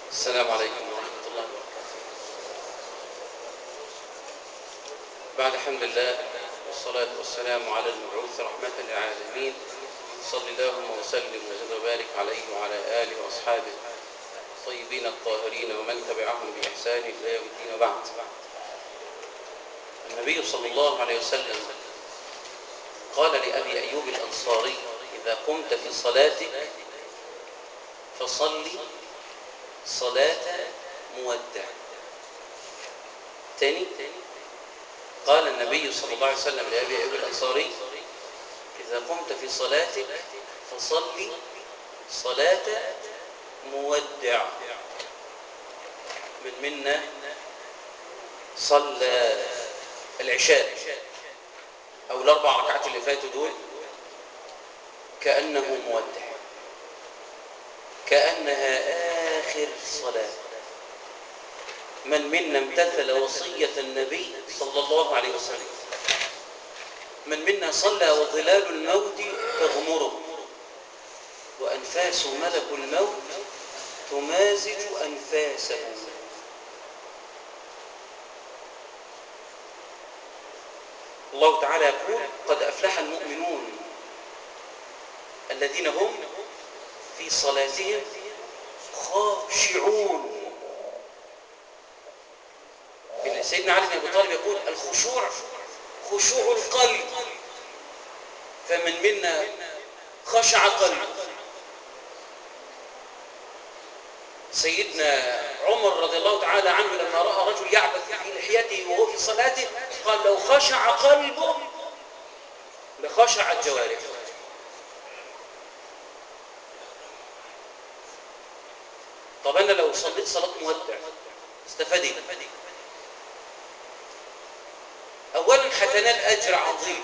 السلام عليكم ورحمة الله وبركاته بعد حمد الله والصلاة والسلام على المبعوث رحمة للعالمين صل اللهم وسلم وزد وبارك عليه وعلى آله وأصحابه الطيبين الطاهرين ومن تبعهم بإحسان إلى يوم الدين وبعد النبي صلى الله عليه وسلم قال لأبي أيوب الأنصاري إذا قمت في صلاتك فصل صلاة مودع تاني قال النبي صلى الله عليه وسلم لأبي أيوب الأنصاري إذا قمت في صلاتك فصل صلاة مودع من منا صلى العشاء أو الأربع ركعات اللي فاتوا دول كأنه مودع كأنها آخر صلاة من منا امتثل وصية النبي صلى الله عليه وسلم من منا صلى وظلال الموت تغمره وأنفاس ملك الموت تمازج أنفاسه الله تعالى يقول قد أفلح المؤمنون الذين هم في صلاتهم خاشعون سيدنا علي بن ابي طالب يقول الخشوع خشوع القلب فمن منا خشع قلبه سيدنا عمر رضي الله تعالى عنه لما راى رجل يعبث في لحيته وهو في صلاته قال لو خشع قلبه لخشعت جوارحه طب انا لو صليت صلاه مودع استفاد ايه اولا هتنال اجر عظيم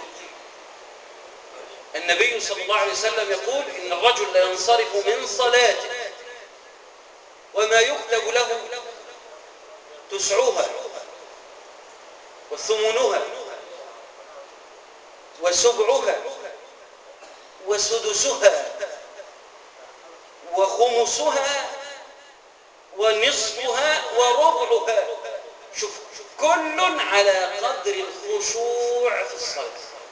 النبي صلى الله عليه وسلم يقول ان الرجل لا ينصرف من صلاته وما يكتب له تسعها وثمنها وسبعها وسدسها وخمسها ونصفها وربعها شوف كل على قدر الخشوع في الصلاة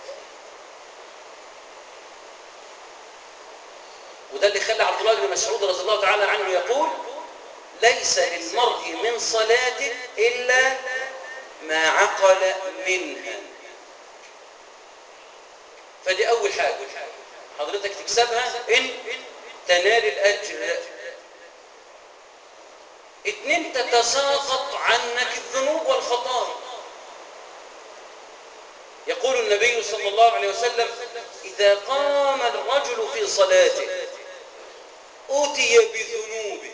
وده اللي خلى عبد الله بن مسعود رضي الله تعالى عنه يقول ليس للمرء من صلاته إلا ما عقل منها فدي أول حاجة حضرتك تكسبها إن تنال الأجر اتنين تتساقط عنك الذنوب والخطايا يقول النبي صلى الله عليه وسلم إذا قام الرجل في صلاته أوتي بذنوبه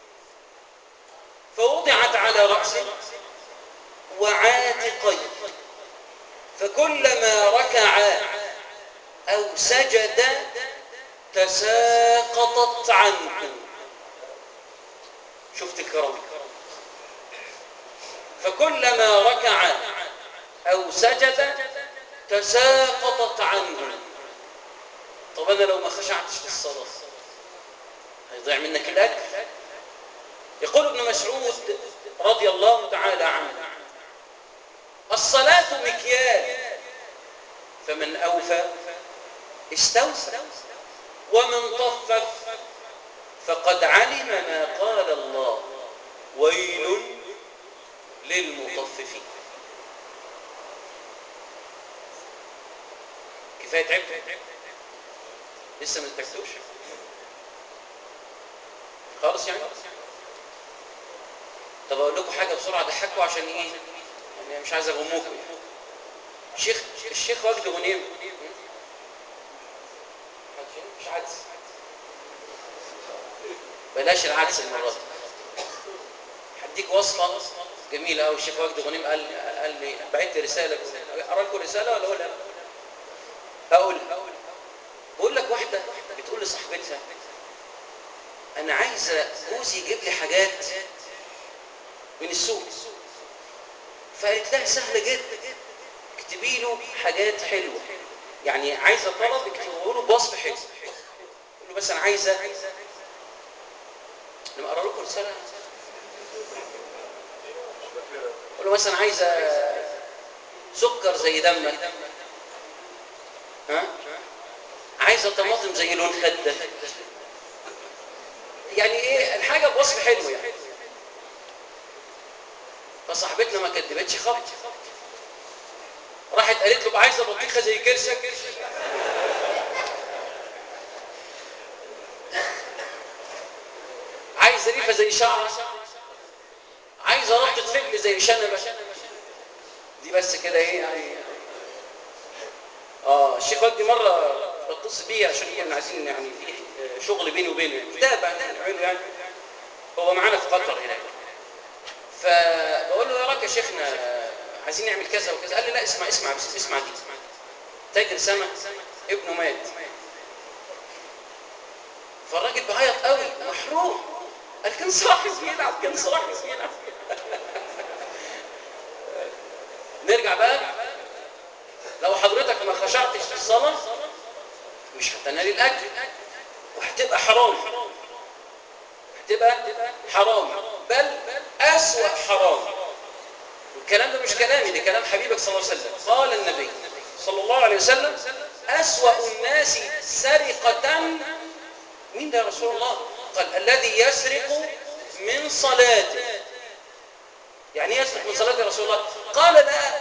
فوضعت على رأسه وعاتقيه فكلما ركع أو سجد تساقطت عنه شفت الكرم فكلما ركع أو سجد تساقطت عنه طب أنا لو ما خشعتش في الصلاة هيضيع منك الأجر يقول ابن مسعود رضي الله تعالى عنه الصلاة مكيال فمن أوفى استوفى ومن طفف فقد علم ما قال الله ويل للمطففين كفايه تعبت لسه ما تكتوش خالص يعني طب اقول لكم حاجه بسرعه ضحكوا عشان ايه يعني مش عايز اغمكم الشيخ الشيخ وجد غنيم مش عدس بلاش العدس المرة دي هديك وصفة جميلة قوي الشيخ وجد غنيم قال قال لي بعت لي رسالة اقرا لكم رسالة ولا اقولها؟ هقولها بقول لك واحدة بتقول لصاحبتها أنا عايزة جوزي يجيب لي حاجات من السوق فقالت لها سهلة جدا اكتبي له حاجات حلوة يعني عايزة طلب اكتبه له بوصف حلو قول له بس أنا عايزة لما اقرا لكم رساله اقول له مثلا عايزه سكر زي دمك ها عايزه طماطم زي لون خدك يعني ايه الحاجه بوصف حلو يعني فصاحبتنا ما كدبتش خبط راحت قالت له عايزه بطيخه زي كرشك عايزه ريفه زي شعرك عايزه ربطه فجل زي شنبه دي بس كده ايه يعني اه الشيخ وجدي مره بتصل بيه عشان كنا عايزين يعني في شغل بيني وبينه يعني كتاب هنعمله يعني هو معانا في قطر هناك فبقول له يا راك يا شيخنا عايزين نعمل كذا وكذا قال لي لا اسمع اسمع بس اسمع دي تاجر سمك ابنه مات فالراجل بيعيط قوي محروم قال كان صاحب يلعب كان صاحب يلعب نرجع بقى لو حضرتك ما خشعتش في الصلاة مش هتنال الأجر وهتبقى حرام هتبقى حرام بل أسوأ حرام والكلام ده مش كلامي ده كلام حبيبك صلى الله عليه وسلم قال النبي صلى الله عليه وسلم أسوأ الناس سرقة مين ده يا رسول الله قال الذي يسرق من صلاته يعني يسرق من صلاة رسول الله قال لا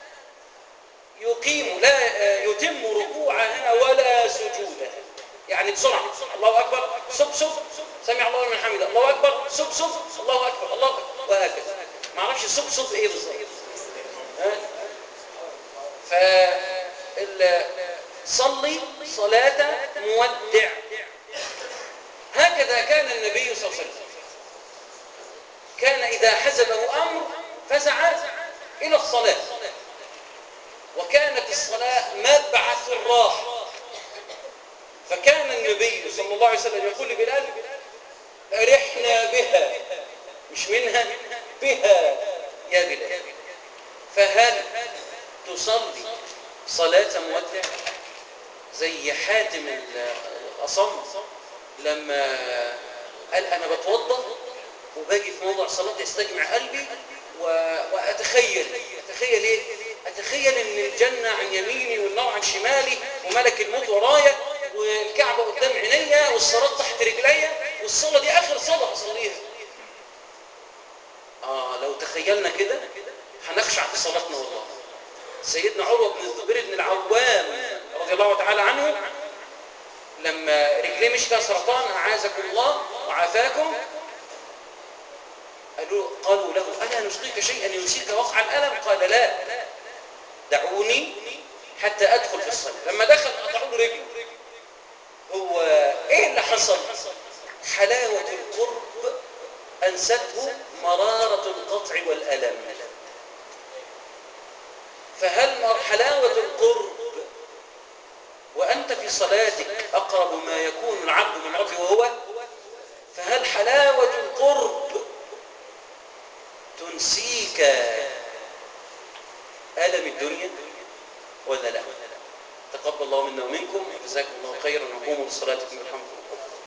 يقيم لا يتم ركوعها ولا سجودها يعني بسرعة الله أكبر سب سب سمع الله من حمده الله أكبر سب سب الله أكبر الله أكبر وهكذا ما اعرفش سب سب إيه بالظبط ف صلي صلاة مودع هكذا كان النبي صلى الله عليه وسلم كان إذا حزبه أمر فزع إلى الصلاة وكانت الصلاة مبعث الراحة فكان النبي صلى الله عليه وسلم يقول لبلال أرحنا بها مش منها بها يا بلال فهل تصلي صلاة مودع زي حاتم الأصم لما قال أنا بتوضى وباجي في موضع صلاة يستجمع قلبي و... وأتخيل أتخيل إيه؟ أتخيل إن الجنة عن يميني والنار عن شمالي وملك الموت ورايا والكعبة قدام عينيا والصلاة تحت رجليا والصلاة دي آخر صلاة هصليها آه لو تخيلنا كده هنخشع في صلاتنا والله سيدنا عروة بن الزبير بن العوام رضي الله تعالى عنه لما رجليه مش فيها سرطان أعاذكم الله وعافاكم قالوا, قالوا له ألا نسقيك شيئا ينسيك وقع الألم قال لا دعوني حتى أدخل في الصلاة لما دخل قطعوا له رجله هو إيه اللي حصل حلاوة القرب أنسته مرارة القطع والألم فهل حلاوة القرب وأنت في صلاتك أقرب ما يكون العبد من ربه وهو فهل حلاوة القرب تنسيك ألم الدنيا ولا لا تقبل الله منا ومنكم جزاكم الله خيرا وقوموا بصلاتكم برحمة الله